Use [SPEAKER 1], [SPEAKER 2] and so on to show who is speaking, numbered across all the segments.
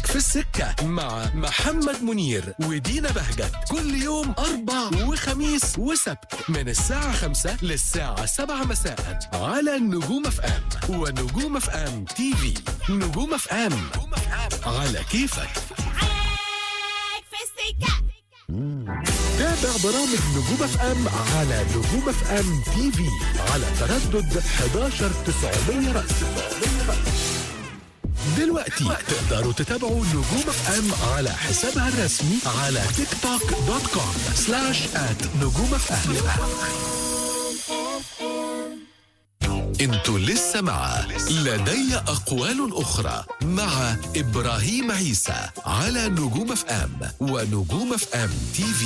[SPEAKER 1] في السكة مع محمد منير ودينا بهجت كل يوم أربع وخميس وسبت من الساعة خمسة للساعة سبعة مساء على نجوم اف ام ونجوم اف ام تي في نجوم اف ام على كيفك
[SPEAKER 2] معاك في السكة
[SPEAKER 1] تابع برامج نجوم اف ام على نجوم اف ام تي في على تردد 11 900 رأس دلوقتي تقدروا تتابعوا نجوم اف ام على حسابها الرسمي على تيك توك دوت كوم سلاش ات نجوم اف ام انتوا لسه مع لدي اقوال اخرى مع ابراهيم عيسى على نجوم اف ام ونجوم اف ام تي في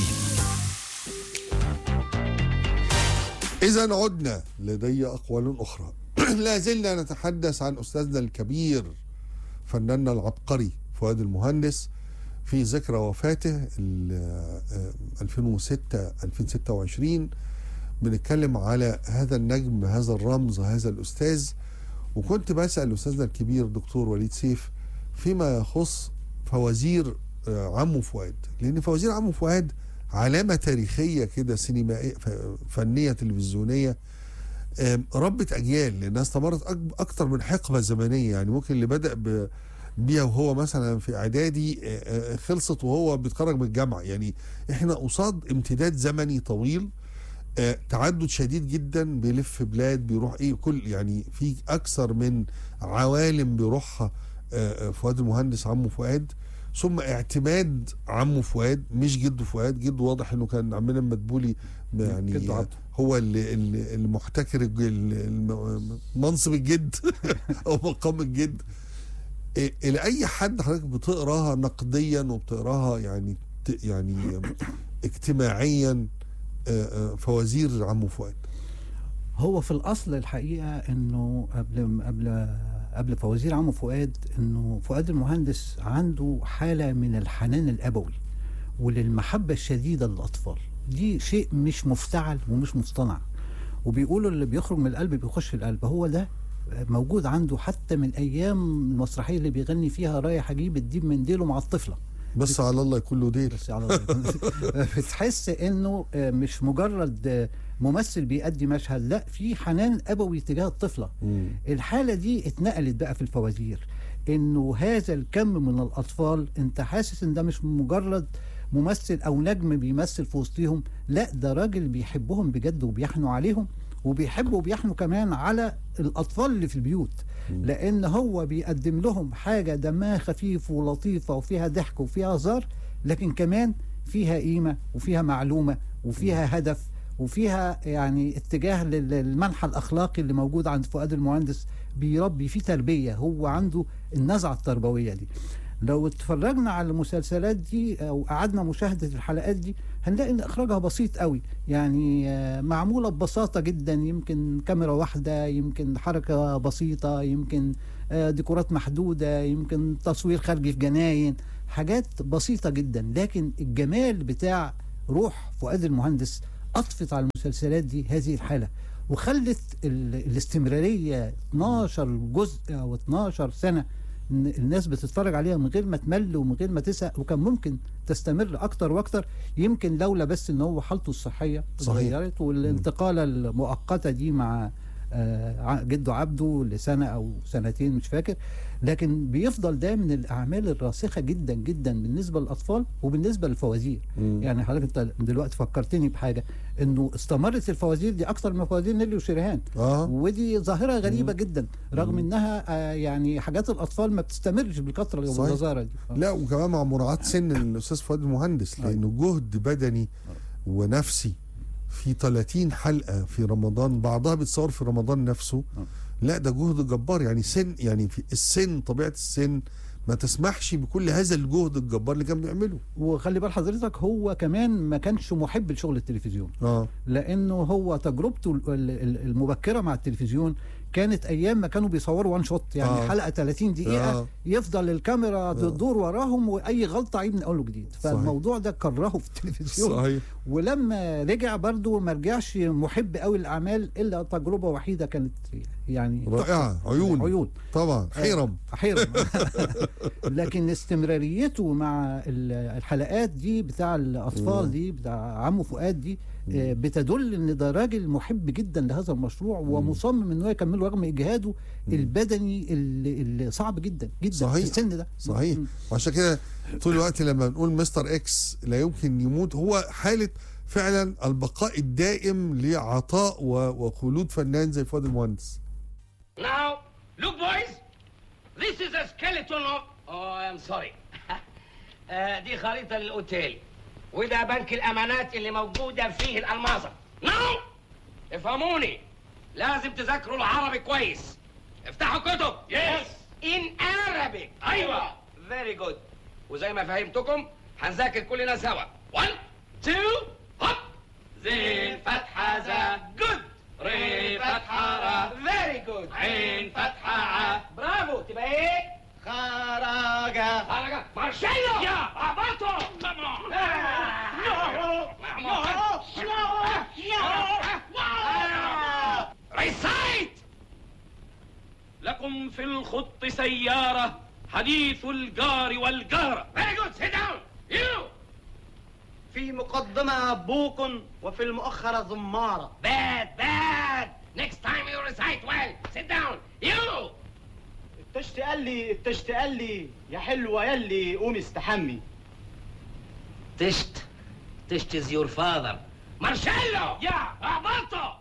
[SPEAKER 3] إذا عدنا لدي أقوال أخرى لا زلنا نتحدث عن أستاذنا الكبير فناننا العبقري فؤاد المهندس في ذكرى وفاته ال- آه، 2006 2026 بنتكلم على هذا النجم هذا الرمز هذا الأستاذ وكنت بسأل أستاذنا الكبير دكتور وليد سيف فيما يخص فوازير آه، عمو فؤاد لأن فوازير عمو فؤاد علامة تاريخية كده سينمائية ف- فنية تلفزيونية آم، ربت أجيال لأنها استمرت أك- أكتر من حقبة زمنية يعني ممكن اللي بدأ ب- بيها وهو مثلا في إعدادي آه، آه، خلصت وهو بيتخرج من الجامعة يعني إحنا قصاد امتداد زمني طويل آه، تعدد شديد جدا بيلف بلاد بيروح ايه كل يعني في اكثر من عوالم بيروحها آه، آه، فؤاد المهندس عمه فؤاد ثم اعتماد عمه فؤاد مش جده فؤاد جده واضح انه كان عمنا مدبولي يعني
[SPEAKER 4] جده عبده.
[SPEAKER 3] هو اللي اللي اللي محتكر الج- ال- الم- منصب الجد او مقام الجد إيه، الى اي حد حضرتك بتقراها نقديا وبتقراها يعني ت- يعني اجتماعيا آه، آه، فوازير عمو فؤاد
[SPEAKER 4] هو في الاصل الحقيقه انه قبل قبل قبل فوازير عمو فؤاد انه فؤاد المهندس عنده حاله من الحنان الابوي وللمحبه الشديده للاطفال دي شيء مش مفتعل ومش مصطنع وبيقولوا اللي بيخرج من القلب بيخش القلب هو ده موجود عنده حتى من ايام المسرحيه اللي بيغني فيها رايح اجيب الديب من ديله مع الطفله
[SPEAKER 3] بس على الله يكون له ديل
[SPEAKER 4] بس على الله. بتحس انه آه، مش مجرد آه، ممثل بيأدي مشهد لا في حنان ابوي تجاه الطفله
[SPEAKER 3] مم.
[SPEAKER 4] الحاله دي اتنقلت بقى في الفوازير انه هذا الكم من الاطفال انت حاسس ان ده مش مجرد ممثل او نجم بيمثل في وسطهم لا ده راجل بيحبهم بجد وبيحنوا عليهم وبيحبوا وبيحنوا كمان على الاطفال اللي في البيوت لان هو بيقدم لهم حاجه دمها خفيف ولطيفه وفيها ضحك وفيها هزار لكن كمان فيها قيمه وفيها معلومه وفيها هدف وفيها يعني اتجاه لل- للمنحى الاخلاقي اللي موجود عند فؤاد المهندس بيربي فيه تربيه هو عنده النزعه التربويه دي لو اتفرجنا على المسلسلات دي او قعدنا مشاهده الحلقات دي هنلاقي ان اخراجها بسيط قوي يعني آه، معموله ببساطه جدا يمكن كاميرا واحده يمكن حركه بسيطه يمكن آه، ديكورات محدوده يمكن تصوير خارجي في جناين حاجات بسيطه جدا لكن الجمال بتاع روح فؤاد المهندس اضفت على المسلسلات دي هذه الحاله وخلت ال- الاستمراريه 12 جزء او 12 سنه إن الناس بتتفرج عليها من غير ما تمل ومن غير ما تزهق وكان ممكن تستمر اكتر واكتر يمكن لولا بس ان هو حالته الصحيه
[SPEAKER 3] صحيح.
[SPEAKER 4] اتغيرت والانتقاله المؤقته دي مع آه، ع- جده عبده لسنه او سنتين مش فاكر لكن بيفضل ده من الاعمال الراسخه جدا جدا بالنسبه للاطفال وبالنسبه للفوازير
[SPEAKER 3] مم.
[SPEAKER 4] يعني حضرتك انت دلوقتي فكرتني بحاجه انه استمرت الفوازير دي اكتر من فوازير نيلي وشريهان
[SPEAKER 3] اه
[SPEAKER 4] ودي ظاهره غريبه جدا رغم انها آه، يعني حاجات الاطفال ما بتستمرش بالكثره
[SPEAKER 3] صحيح.
[SPEAKER 4] والغزاره دي آه.
[SPEAKER 3] لا وكمان مع مراعاة سن الأستاذ فؤاد المهندس لأنه جهد بدني ونفسي في 30 حلقة في رمضان بعضها بتصور في رمضان نفسه
[SPEAKER 4] آه.
[SPEAKER 3] لا ده جهد جبار يعني سن يعني في السن طبيعة السن ما تسمحش بكل هذا الجهد الجبار اللي كان بيعمله
[SPEAKER 4] وخلي بال حضرتك هو كمان ما كانش محب لشغل التلفزيون
[SPEAKER 3] اه
[SPEAKER 4] لانه هو تجربته ال- ال- المبكره مع التلفزيون كانت ايام ما كانوا بيصوروا وان شوت يعني
[SPEAKER 3] آه.
[SPEAKER 4] آه. حلقه 30 دقيقه
[SPEAKER 3] آه.
[SPEAKER 4] آه. يفضل الكاميرا تدور وراهم واي غلطه عيب من اول وجديد فالموضوع ده كرهه في التلفزيون
[SPEAKER 3] صحيح
[SPEAKER 4] ولما رجع برضه ما رجعش محب قوي الاعمال الا تجربه وحيده كانت يعني
[SPEAKER 3] رائعه
[SPEAKER 4] تحفة.
[SPEAKER 3] عيون
[SPEAKER 4] عيون
[SPEAKER 3] طبعا حيرم
[SPEAKER 4] حيرم لكن استمراريته مع ال- الحلقات دي بتاع الاطفال دي بتاع عمو فؤاد دي آه، بتدل ان ده راجل محب جدا لهذا المشروع ومصمم ان هو يكمله رغم اجهاده البدني اللي, اللي صعب جدا جدا
[SPEAKER 3] صحيح.
[SPEAKER 4] في السن ده
[SPEAKER 3] صحيح
[SPEAKER 4] مم.
[SPEAKER 3] وعشان كده طول الوقت لما بنقول مستر اكس لا يمكن يموت هو حاله فعلا البقاء الدائم لعطاء و- وخلود فنان زي فؤاد المهندس
[SPEAKER 5] Now, look, boys. This is a skeleton of. Oh, I'm sorry. آه، دي خريطة للأوتيل. وده بنك الأمانات اللي موجودة فيه الألماظة. Now, افهموني. لازم تذاكروا العربي كويس. افتحوا كتب. Yes. In Arabic. أيوة. Very good. وزي ما فهمتكم هنذاكر كلنا سوا. One, two, hop. زين فتحة ذا. Good. ري فتحة را. Very good. عين فتحة ع. برافو. تبقى ايه؟ خرجة. خرجة. مارشيلو. يا أباطو. Come on. No. Recite. لكم في الخط سيارة حديث الجار والجارة. Very good. Sit down. You.
[SPEAKER 6] في مقدمة بوق وفي المؤخرة زمارة
[SPEAKER 5] Bad, bad. Next time you recite well. Sit down. You.
[SPEAKER 6] التشت قال لي التشت قال لي يا حلوة يلي قومي استحمي
[SPEAKER 5] تشت تشت is your father. مارشيلو. يا أباطو.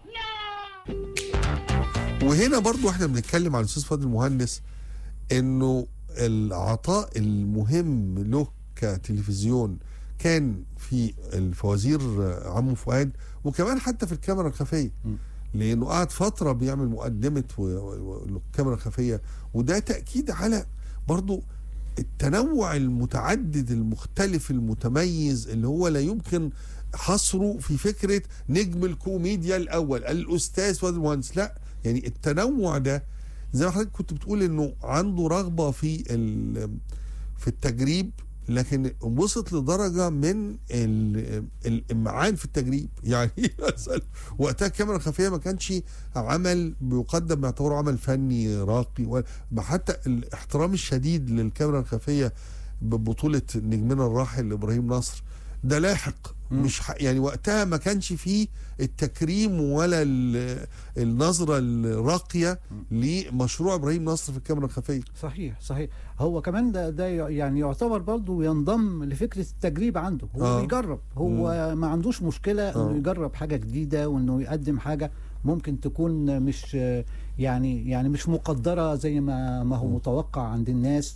[SPEAKER 3] وهنا برضو احنا بنتكلم عن الاستاذ فؤاد المهندس انه العطاء المهم له كتلفزيون كان في الفوازير عمو فؤاد وكمان حتى في الكاميرا الخفيه لانه قعد فتره بيعمل مقدمه و- و- والكاميرا الخفيه وده تاكيد على برضو التنوع المتعدد المختلف المتميز اللي هو لا يمكن حصره في فكره نجم الكوميديا الاول الاستاذ فؤاد المهندس لا يعني التنوع ده زي ما حضرتك كنت بتقول انه عنده رغبه في ال- في التجريب لكن وصلت لدرجه من ال- الامعان في التجريب يعني مثلا وقتها الكاميرا الخفيه ما كانش عمل بيقدم باعتباره عمل فني راقي ولا- حتى الاحترام الشديد للكاميرا الخفيه ببطوله نجمنا الراحل ابراهيم نصر ده لاحق مش ح... يعني وقتها ما كانش فيه التكريم ولا ال- النظره الراقيه لمشروع ابراهيم نصر في الكاميرا الخفيه
[SPEAKER 4] صحيح صحيح هو كمان ده, ده يعني يعتبر برضه ينضم لفكره التجريب عنده هو
[SPEAKER 3] آه.
[SPEAKER 4] آه. بيجرب هو ما عندوش مشكله
[SPEAKER 3] آه.
[SPEAKER 4] انه يجرب حاجه جديده وانه يقدم حاجه ممكن تكون مش يعني يعني مش مقدره زي ما ما هو متوقع عند الناس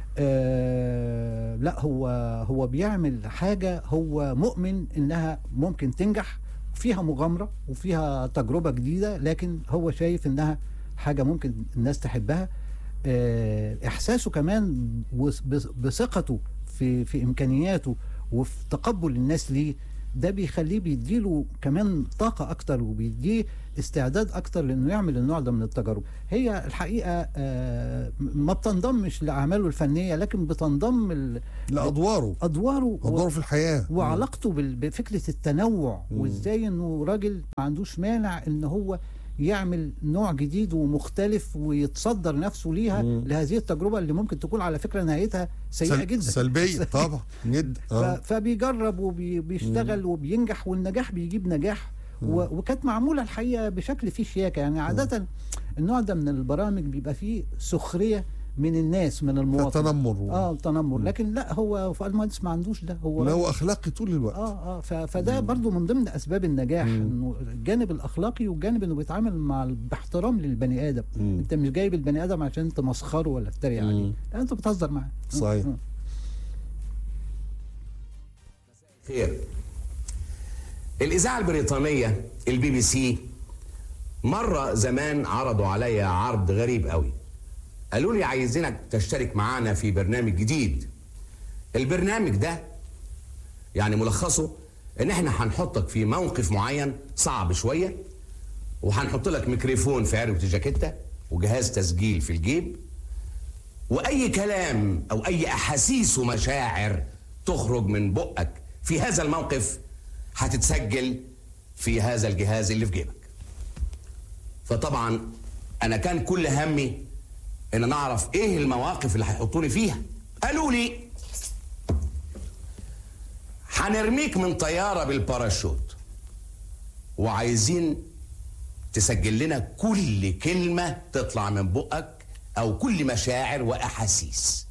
[SPEAKER 4] آه لا هو هو بيعمل حاجه هو مؤمن انها ممكن تنجح فيها مغامره وفيها تجربه جديده لكن هو شايف انها حاجه ممكن الناس تحبها آه، احساسه كمان وس- بس- بثقته في في امكانياته وفي تقبل الناس ليه ده بيخليه بيديله كمان طاقة أكتر وبيديه استعداد أكتر لأنه يعمل النوع ده من التجارب هي الحقيقة آه، ما بتنضمش لأعماله الفنية لكن بتنضم ال-
[SPEAKER 3] لادواره
[SPEAKER 4] أدواره و-
[SPEAKER 3] ادواره في الحياه
[SPEAKER 4] وعلاقته بال- بفكره التنوع وازاي انه راجل ما عندوش مانع ان هو يعمل نوع جديد ومختلف ويتصدر نفسه ليها لهذه التجربه اللي ممكن تكون على فكره نهايتها سيئه
[SPEAKER 3] سل-
[SPEAKER 4] جدا
[SPEAKER 3] سلبيه طبعا جدا
[SPEAKER 4] ف-
[SPEAKER 3] آه.
[SPEAKER 4] فبيجرب وبيشتغل وبينجح والنجاح بيجيب نجاح و- وكانت معموله الحقيقه بشكل فيه شياكه يعني عاده النوع ده من البرامج بيبقى فيه سخريه من الناس من المواطن
[SPEAKER 3] تنمر
[SPEAKER 4] اه تنمر لكن لا هو فؤاد المهندس ما عندوش ده هو
[SPEAKER 3] لا
[SPEAKER 4] راجل-
[SPEAKER 3] هو اخلاقي طول الوقت
[SPEAKER 4] اه اه ف- فده برضو من ضمن اسباب النجاح انه الجانب الاخلاقي والجانب انه بيتعامل مع ال- باحترام للبني ادم
[SPEAKER 3] مم.
[SPEAKER 4] انت مش جايب البني ادم عشان تمسخره ولا تتريق عليه لا انت بتهزر معاه
[SPEAKER 3] صحيح.
[SPEAKER 4] آه.
[SPEAKER 7] خير الإذاعة البريطانية البي بي سي مرة زمان عرضوا عليا عرض غريب قوي قالوا لي عايزينك تشترك معانا في برنامج جديد البرنامج ده يعني ملخصه ان احنا هنحطك في موقف معين صعب شوية وهنحط لك ميكروفون في عربة الجاكيتة وجهاز تسجيل في الجيب واي كلام او اي احاسيس ومشاعر تخرج من بقك في هذا الموقف هتتسجل في هذا الجهاز اللي في جيبك فطبعا انا كان كل همي ان انا اعرف ايه المواقف اللي هيحطوني فيها قالوا لي هنرميك من طياره بالباراشوت وعايزين تسجل لنا كل كلمه تطلع من بقك او كل مشاعر واحاسيس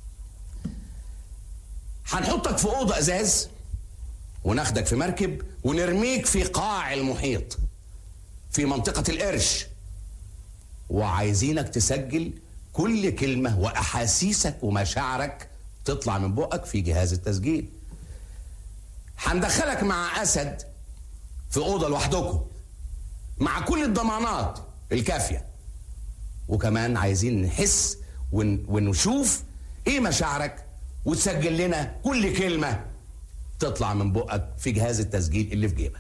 [SPEAKER 7] هنحطك في اوضه ازاز وناخدك في مركب ونرميك في قاع المحيط في منطقه القرش وعايزينك تسجل كل كلمه واحاسيسك ومشاعرك تطلع من بقك في جهاز التسجيل هندخلك مع اسد في اوضه لوحدكم مع كل الضمانات الكافيه وكمان عايزين نحس ون... ونشوف ايه مشاعرك وتسجل لنا كل كلمه تطلع من بقك في جهاز التسجيل اللي في جيبك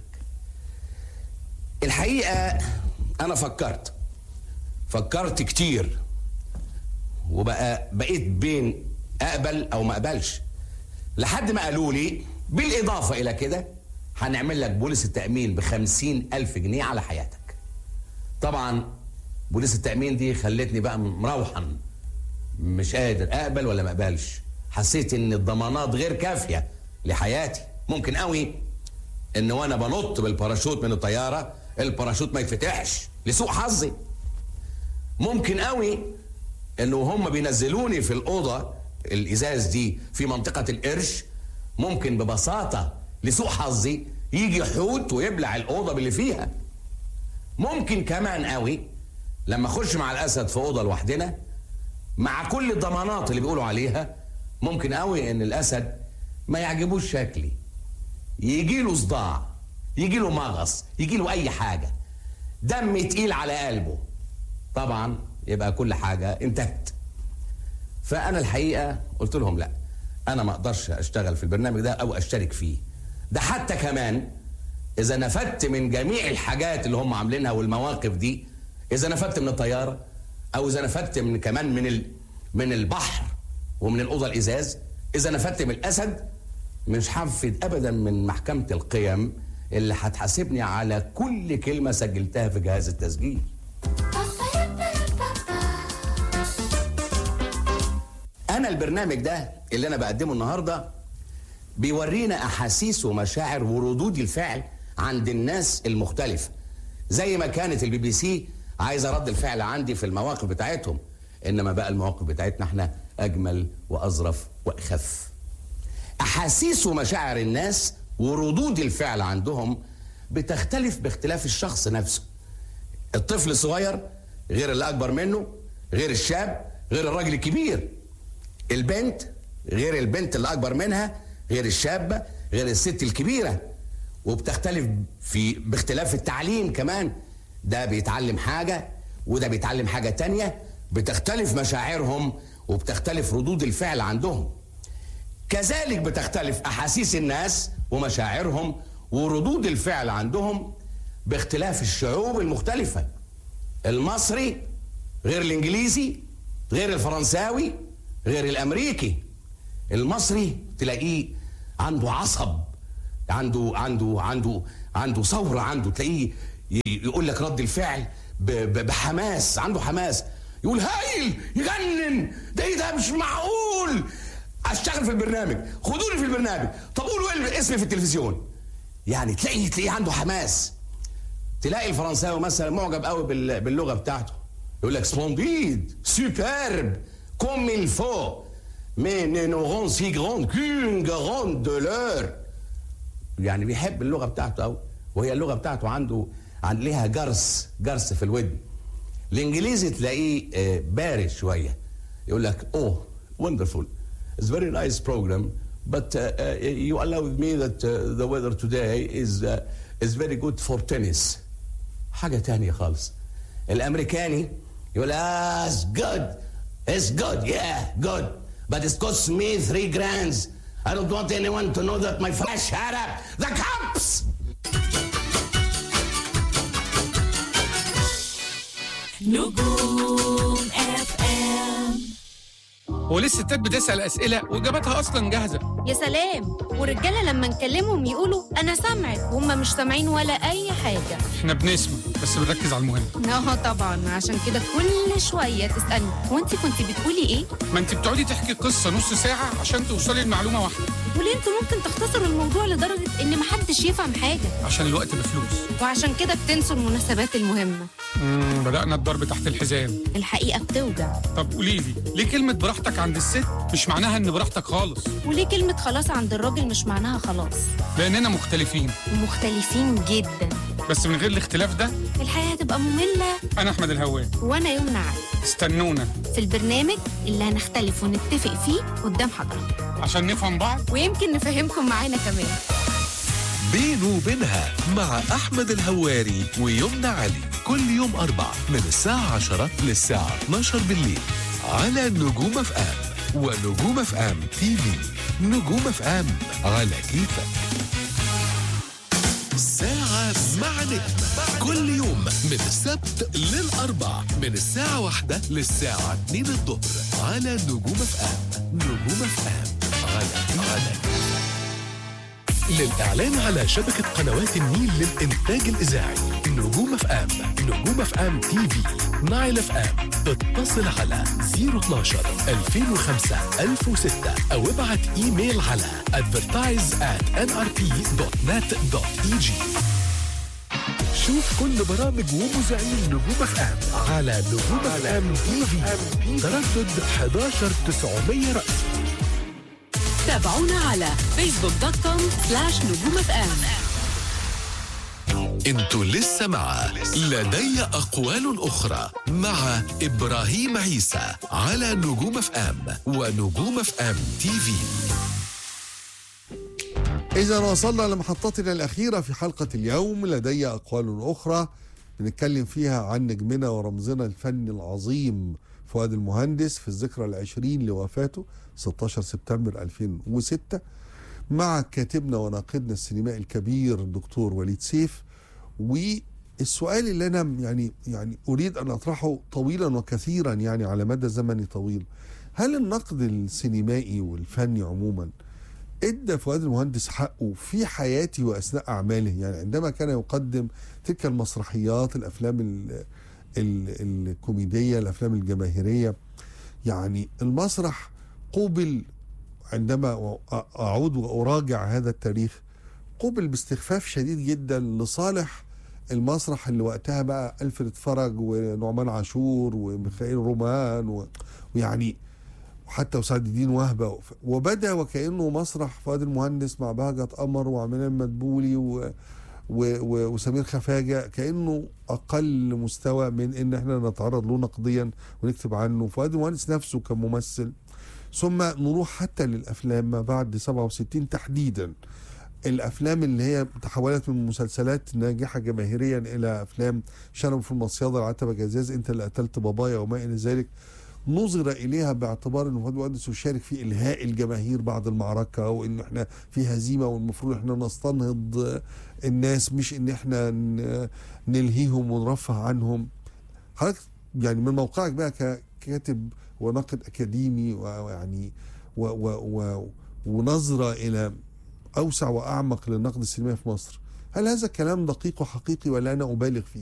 [SPEAKER 7] الحقيقه انا فكرت فكرت كتير وبقى بقيت بين اقبل او ما اقبلش لحد ما قالوا لي بالاضافه الى كده هنعمل لك بوليس التامين بخمسين الف جنيه على حياتك طبعا بوليس التامين دي خلتني بقى مروحا مش قادر اقبل ولا ما اقبلش حسيت ان الضمانات غير كافيه لحياتي ممكن قوي ان وانا بنط بالباراشوت من الطياره الباراشوت ما يتفتحش لسوء حظي ممكن قوي انه هم بينزلوني في الاوضه الازاز دي في منطقه القرش ممكن ببساطه لسوء حظي يجي حوت ويبلع الاوضه باللي فيها ممكن كمان قوي لما اخش مع الاسد في اوضه لوحدنا مع كل الضمانات اللي بيقولوا عليها ممكن قوي ان الاسد ما يعجبوش شكلي يجي له صداع يجي له مغص يجي له اي حاجه دم تقيل على قلبه طبعا يبقى كل حاجه انتهت فانا الحقيقه قلت لهم لا انا ما اقدرش اشتغل في البرنامج ده او اشترك فيه ده حتى كمان اذا نفدت من جميع الحاجات اللي هم عاملينها والمواقف دي اذا نفدت من الطياره او اذا نفدت من كمان من ال... من البحر ومن الاوضه الازاز اذا نفدت من الاسد مش هنفد ابدا من محكمه القيم اللي هتحاسبني على كل كلمه سجلتها في جهاز التسجيل انا البرنامج ده اللي انا بقدمه النهارده بيورينا احاسيس ومشاعر وردود الفعل عند الناس المختلفه زي ما كانت البي بي سي عايزه رد الفعل عندي في المواقف بتاعتهم انما بقى المواقف بتاعتنا احنا اجمل واظرف واخف احاسيس ومشاعر الناس وردود الفعل عندهم بتختلف باختلاف الشخص نفسه الطفل الصغير غير اللي اكبر منه غير الشاب غير الراجل الكبير البنت غير البنت اللي اكبر منها غير الشابه غير الست الكبيره وبتختلف في باختلاف التعليم كمان ده بيتعلم حاجه وده بيتعلم حاجه تانية بتختلف مشاعرهم وبتختلف ردود الفعل عندهم كذلك بتختلف احاسيس الناس ومشاعرهم وردود الفعل عندهم باختلاف الشعوب المختلفه المصري غير الانجليزي غير الفرنساوي غير الامريكي المصري تلاقيه عنده عصب عنده عنده عنده عنده ثوره عنده تلاقيه ي- يقول لك رد الفعل ب- ب- بحماس عنده حماس يقول هايل يجنن ده ايه ده مش معقول اشتغل في البرنامج خدوني في البرنامج طب قولوا ايه اسمي في التلفزيون يعني تلاقيه تلاقيه عنده حماس تلاقي الفرنساوي مثلا معجب قوي بال- باللغه بتاعته يقول لك سبونديد سوبرب كوم il faut mais nous n'aurons si grande qu'une grande douleur يعني بيحب اللغه بتاعته قوي وهي اللغه بتاعته عنده عن ليها جرس جرس في الودن الانجليزي تلاقيه آه، بارد شويه يقول لك اوه wonderful it's very nice program but uh, uh, you allowed me that uh, the weather today is uh, is very good for tennis حاجه تانية خالص الامريكاني يقول ah it's good it's good yeah good but it costs me three grands I don't want anyone to know that my flash shut up the cops
[SPEAKER 2] نجوم
[SPEAKER 8] هو ليه الستات بتسأل أسئلة وإجاباتها أصلا جاهزة
[SPEAKER 9] يا سلام والرجاله لما نكلمهم يقولوا انا سامعك وهم مش سامعين ولا اي حاجه
[SPEAKER 8] إحنا بنسمع بس بنركز على المهم
[SPEAKER 9] اه طبعا عشان كده كل شويه تسالني هو انت كنت بتقولي ايه
[SPEAKER 8] ما أنت بتقعدي تحكي قصة نص ساعة عشان توصلي لمعلومة واحدة
[SPEAKER 9] وليه انتوا ممكن تختصروا الموضوع لدرجه ان محدش يفهم حاجه
[SPEAKER 8] عشان الوقت بفلوس
[SPEAKER 9] وعشان كده بتنسوا المناسبات المهمه
[SPEAKER 8] مم، بدأنا الضرب تحت الحزام
[SPEAKER 9] الحقيقه بتوجع
[SPEAKER 8] طب قولي لي ليه كلمة براحتك عند الست مش معناها إن براحتك خالص
[SPEAKER 9] وليه كلمه خلاص عند الراجل مش معناها خلاص
[SPEAKER 8] لأننا مختلفين
[SPEAKER 9] ومختلفين جدا
[SPEAKER 8] بس من غير الاختلاف ده
[SPEAKER 9] الحياه هتبقى ممله
[SPEAKER 8] أنا أحمد الهوان
[SPEAKER 9] وانا يمنى علي
[SPEAKER 8] استنونا
[SPEAKER 9] في البرنامج اللي هنختلف ونتفق فيه قدام حضرتك
[SPEAKER 8] عشان نفهم بعض
[SPEAKER 9] ويمكن نفهمكم معانا كمان
[SPEAKER 1] بينه وبينها مع أحمد الهواري ويمنى علي كل يوم أربع من الساعة 10 للساعة 12 بالليل على نجوم اف ام ونجوم اف ام تي في نجوم اف ام على كيفك ساعة مع نجم كل يوم من السبت للأربع من الساعة واحدة للساعة 2 الظهر على نجوم اف ام نجوم اف ام على على للإعلان على شبكة قنوات النيل للإنتاج الإذاعي نجوم اف ام نجوم اف ام تي في نايل اف ام اتصل على 012 2005 1006 أو ابعت إيميل على advertise at nrp.net.eg شوف كل برامج ومذيعين نجوم اف ام على نجوم اف ام تي في تردد 11900 رأس
[SPEAKER 10] تابعونا على فيسبوك دوت كوم سلاش نجوم اف ام
[SPEAKER 1] انتوا لسه مع لدي أقوال أخرى مع إبراهيم عيسى على نجوم اف ام ونجوم اف ام تي في
[SPEAKER 3] إذا وصلنا لمحطتنا الأخيرة في حلقة اليوم لدي أقوال أخرى بنتكلم فيها عن نجمنا ورمزنا الفني العظيم فؤاد المهندس في الذكرى العشرين لوفاته 16 سبتمبر 2006 مع كاتبنا وناقدنا السينمائي الكبير الدكتور وليد سيف والسؤال اللي أنا يعني يعني أريد أن أطرحه طويلا وكثيرا يعني على مدى زمني طويل هل النقد السينمائي والفني عموما ادى فؤاد المهندس حقه في حياته واثناء اعماله يعني عندما كان يقدم تلك المسرحيات الافلام ال ال الكوميديه الافلام الجماهيريه يعني المسرح قوبل عندما اعود واراجع هذا التاريخ قوبل باستخفاف شديد جدا لصالح المسرح اللي وقتها بقى الفريد فرج ونعمان عاشور وميخائيل رومان و- ويعني وحتى وسعد الدين وهبه وبدا وكانه مسرح فؤاد المهندس مع بهجت قمر وعماد مدبولي و و و وسمير خفاجه كانه اقل مستوى من ان احنا نتعرض له نقديا ونكتب عنه فؤاد المهندس نفسه كممثل ثم نروح حتى للافلام ما بعد 67 تحديدا الافلام اللي هي تحولت من مسلسلات ناجحه جماهيريا الى افلام شنب في المصيده العتبه جزاز انت اللي قتلت بابايا وما الى ذلك نظر اليها باعتبار ان فؤاد المهندس يشارك في الهاء الجماهير بعد المعركه وان احنا في هزيمه والمفروض احنا نستنهض الناس مش ان احنا ن- نلهيهم ونرفه عنهم حضرتك يعني من موقعك بقى ككاتب وناقد اكاديمي ويعني و و و ونظره الى اوسع واعمق للنقد السينمائي في مصر هل هذا الكلام دقيق وحقيقي ولا انا ابالغ فيه